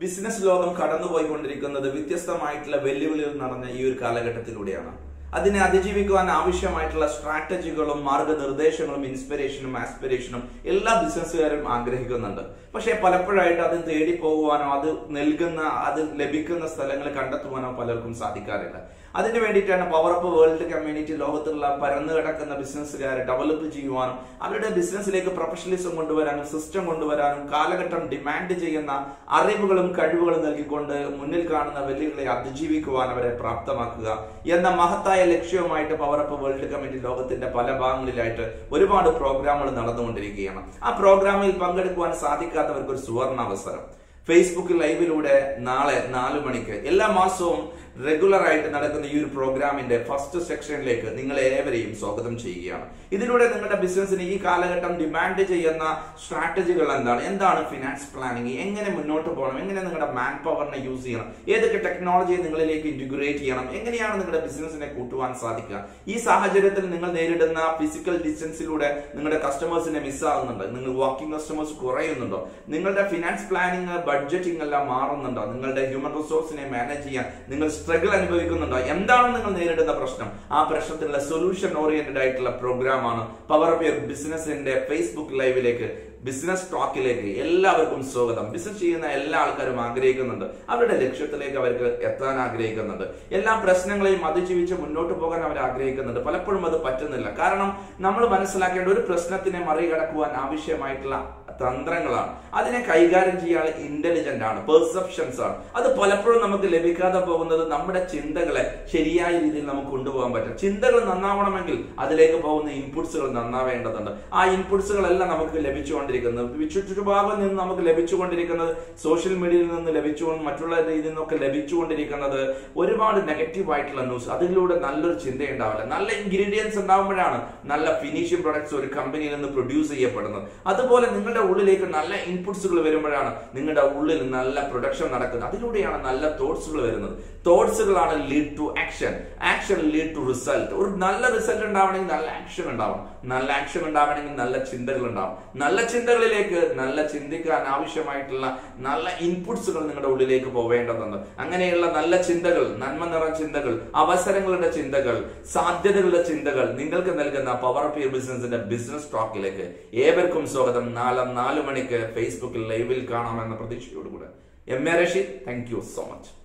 business ലോകം കടന്നുപോയിക്കൊണ്ടിരിക്കുന്നത് വ്യത്യസ്തമായിട്ടുള്ള വെല്ലുവിളികൾ നടന്ന ഈ ഒരു കാലഘട്ടത്തിലൂടെയാണ് അതിനെ അതിജീവിക്കുവാൻ ആവശ്യമായിട്ടുള്ള സ്ട്രാറ്റജികളും മാർഗനിർദ്ദേശങ്ങളും ഇൻസ്പിറേഷനും ആസ്പിറേഷനും എല്ലാ ബിസിനസ്സുകാരും ആഗ്രഹിക്കുന്നുണ്ട് പക്ഷേ പലപ്പോഴായിട്ട് അത് തേടി പോകുവാനോ അത് നൽകുന്ന അത് ലഭിക്കുന്ന സ്ഥലങ്ങൾ കണ്ടെത്തുവാനോ പലർക്കും സാധിക്കാറില്ല അതിനു വേണ്ടിയിട്ടാണ് പവർ അപ്പ് വേൾഡ് കമ്മ്യൂണിറ്റി ലോകത്തുള്ള പരന്നു കിടക്കുന്ന ബിസിനസ്സുകാരെ ഡെവലപ്പ് ചെയ്യുവാനും അവരുടെ ബിസിനസ്സിലേക്ക് പ്രൊഫഷണലിസം കൊണ്ടുവരാനും സിസ്റ്റം കൊണ്ടുവരാനും കാലഘട്ടം ഡിമാൻഡ് ചെയ്യുന്ന അറിവുകളും കഴിവുകളും നൽകിക്കൊണ്ട് മുന്നിൽ കാണുന്ന വെല്ലുവിളികളെ അതിജീവിക്കുവാൻ അവരെ പ്രാപ്തമാക്കുക എന്ന മഹത്തായ ലക്ഷ്യവുമായിട്ട് പവർ അപ്പ് വേൾഡ് കമ്മിറ്റി ലോകത്തിന്റെ പല ഭാഗങ്ങളിലായിട്ട് ഒരുപാട് പ്രോഗ്രാമുകൾ നടന്നുകൊണ്ടിരിക്കുകയാണ് ആ പ്രോഗ്രാമിൽ പങ്കെടുക്കുവാൻ സാധിക്കാത്തവർക്ക് ഒരു സുവർണ അവസരം ഫേസ്ബുക്ക് ലൈവിലൂടെ നാളെ നാലു മണിക്ക് എല്ലാ മാസവും റെഗുലർ ആയിട്ട് നടക്കുന്ന ഈ ഒരു പ്രോഗ്രാമിന്റെ ഫസ്റ്റ് സെക്ഷനിലേക്ക് നിങ്ങൾ ഏവരെയും സ്വാഗതം ചെയ്യുകയാണ് ഇതിലൂടെ നിങ്ങളുടെ ബിസിനസ്സിന് ഈ കാലഘട്ടം ഡിമാൻഡ് ചെയ്യുന്ന സ്ട്രാറ്റജികൾ എന്താണ് എന്താണ് ഫിനാൻസ് പ്ലാനിങ് എങ്ങനെ മുന്നോട്ട് പോകണം എങ്ങനെ നിങ്ങളുടെ മാൻ പവറിനെ യൂസ് ചെയ്യണം ഏതൊക്കെ ടെക്നോളജി നിങ്ങളിലേക്ക് ഇന്റഗ്രേറ്റ് ചെയ്യണം എങ്ങനെയാണ് നിങ്ങളുടെ ബിസിനസ്സിനെ കൂട്ടുവാൻ സാധിക്കുക ഈ സാഹചര്യത്തിൽ നിങ്ങൾ നേരിടുന്ന ഫിസിക്കൽ ഡിസ്റ്റൻസിലൂടെ നിങ്ങളുടെ കസ്റ്റമേഴ്സിനെ മിസ്സാകുന്നുണ്ടോ നിങ്ങൾ വാക്കിംഗ് കസ്റ്റമേഴ്സ് കുറയുന്നുണ്ടോ നിങ്ങളുടെ ഫിനാൻസ് പ്ലാനിങ് ബഡ്ജറ്റിംഗ് എല്ലാം മാറുന്നുണ്ടോ നിങ്ങളുടെ ഹ്യൂമൻ റിസോഴ്സിനെ മാനേജ് ചെയ്യാൻ നിങ്ങൾ സ്ട്രഗിൾ അനുഭവിക്കുന്നുണ്ടോ എന്താണ് നിങ്ങൾ നേരിടുന്ന പ്രശ്നം ആ പ്രശ്നത്തിനുള്ള സൊല്യൂഷൻ ഓറിയന്റഡ് ആയിട്ടുള്ള പ്രോഗ്രാമാണ് പവർ ഓഫ് യുവർ ബിസിനസിന്റെ ഫേസ്ബുക്ക് ലൈവിലേക്ക് ബിസിനസ് ടോക്കിലേക്ക് എല്ലാവർക്കും സ്വാഗതം ബിസിനസ് ചെയ്യുന്ന എല്ലാ ആൾക്കാരും ആഗ്രഹിക്കുന്നുണ്ട് അവരുടെ ലക്ഷ്യത്തിലേക്ക് അവർക്ക് എത്താൻ ആഗ്രഹിക്കുന്നുണ്ട് എല്ലാ പ്രശ്നങ്ങളെയും അതിജീവിച്ച് മുന്നോട്ട് പോകാൻ അവർ ആഗ്രഹിക്കുന്നുണ്ട് പലപ്പോഴും അത് പറ്റുന്നില്ല കാരണം നമ്മൾ മനസ്സിലാക്കേണ്ട ഒരു പ്രശ്നത്തിനെ മറികടക്കുവാൻ ആവശ്യമായിട്ടുള്ള തന്ത്രങ്ങളാണ് അതിനെ കൈകാര്യം ചെയ്യാൻ ഇന്റലിജന്റ് ആണ് പെർസെപ്ഷൻസ് ആണ് അത് പലപ്പോഴും നമുക്ക് ലഭിക്കാതെ പോകുന്നത് നമ്മുടെ ചിന്തകളെ ശരിയായ രീതിയിൽ നമുക്ക് കൊണ്ടുപോകാൻ പറ്റും ചിന്തകൾ നന്നാവണമെങ്കിൽ അതിലേക്ക് പോകുന്ന ഇൻപുട്സുകൾ നന്നാവേണ്ടതുണ്ട് ആ ഇൻപുട്സുകളെല്ലാം നമുക്ക് ലഭിച്ചുകൊണ്ടിരിക്കുന്നത് ചുറ്റുഭാഗം നിന്ന് നമുക്ക് ലഭിച്ചുകൊണ്ടിരിക്കുന്നത് സോഷ്യൽ മീഡിയയിൽ നിന്ന് ലഭിച്ചുകൊണ്ട് മറ്റുള്ള രീതിയിൽ നിന്നൊക്കെ ലഭിച്ചുകൊണ്ടിരിക്കുന്നത് ഒരുപാട് നെഗറ്റീവ് ആയിട്ടുള്ള ന്യൂസ് അതിലൂടെ നല്ലൊരു ചിന്ത ഉണ്ടാവില്ല നല്ല ഇൻഗ്രീഡിയൻസ് ഉണ്ടാകുമ്പോഴാണ് നല്ല ഫിനിഷിംഗ് പ്രൊഡക്ട്സ് ഒരു കമ്പനിയിൽ നിന്ന് പ്രൊഡ്യൂസ് ചെയ്യപ്പെടുന്നത് അതുപോലെ നിങ്ങളുടെ ഉള്ളിലേക്ക് നല്ല ഇൻപുട്സുകൾ വരുമ്പോഴാണ് നിങ്ങളുടെ ഉള്ളിൽ നല്ല പ്രൊഡക്ഷൻ നടക്കുന്നത് അതിലൂടെയാണ് നല്ല തോട്ട്സുകൾ വരുന്നത് തോട്ട്സുകളാണ് lead to action action lead to result ഒരു നല്ല റിസൾട്ട് ഉണ്ടാവണമെങ്കിൽ നല്ല ആക്ഷൻ ഉണ്ടാവണം നല്ല ആക്ഷൻ ഉണ്ടാവണമെങ്കിൽ നല്ല ചിന്തകൾ ഉണ്ടാവും നല്ല ചിന്തകളിലേക്ക് നല്ല ചിന്തിക്കാൻ ആവശ്യമായിട്ടുള്ള നല്ല ഇൻപുട്സുകൾ നിങ്ങളുടെ ഉള്ളിലേക്ക് പോവേണ്ടതുണ്ട് അങ്ങനെയുള്ള നല്ല ചിന്തകൾ നന്മ നിറം ചിന്തകൾ അവസരങ്ങളുടെ ചിന്തകൾ സാധ്യതകളുടെ ചിന്തകൾ നിങ്ങൾക്ക് നൽകുന്ന പവർ ഓഫ് യുവർ ബിസിനസിന്റെ ബിസിനസ് ടോക്കിലേക്ക് ഏവർക്കും സ്വാഗതം നാളെ നാല് മണിക്ക് ഫേസ്ബുക്കിൽ ലൈവിൽ കാണാമെന്ന പ്രതീക്ഷയോടുകൂടെ M A Rasheed thank you so much